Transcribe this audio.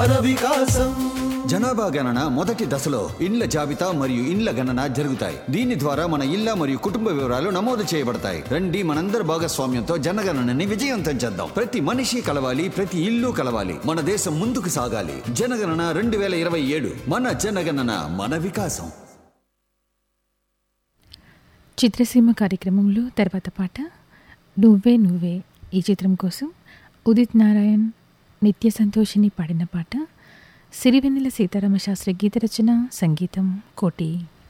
మన వికాసం జనాభా గణన మొదటి దశలో ఇండ్ల జాబితా మరియు ఇండ్ల గణన జరుగుతాయి దీని ద్వారా మన ఇళ్ల మరియు కుటుంబ వివరాలు నమోదు చేయబడతాయి రండి మనందరి భాగస్వామ్యంతో జనగణనని విజయవంతం చేద్దాం ప్రతి మనిషి కలవాలి ప్రతి ఇల్లు కలవాలి మన దేశం ముందుకు సాగాలి జనగణన రెండు వేల ఇరవై ఏడు మన జనగణన మన వికాసం చిత్రసీమ కార్యక్రమంలో తర్వాత పాట నువ్వే నువ్వే ఈ చిత్రం కోసం ఉదిత్ నారాయణ్ నిత్య సంతోషిని పాడిన పాట సిరివెన్నెల సీతారామ శాస్త్రి గీత రచన సంగీతం కోటి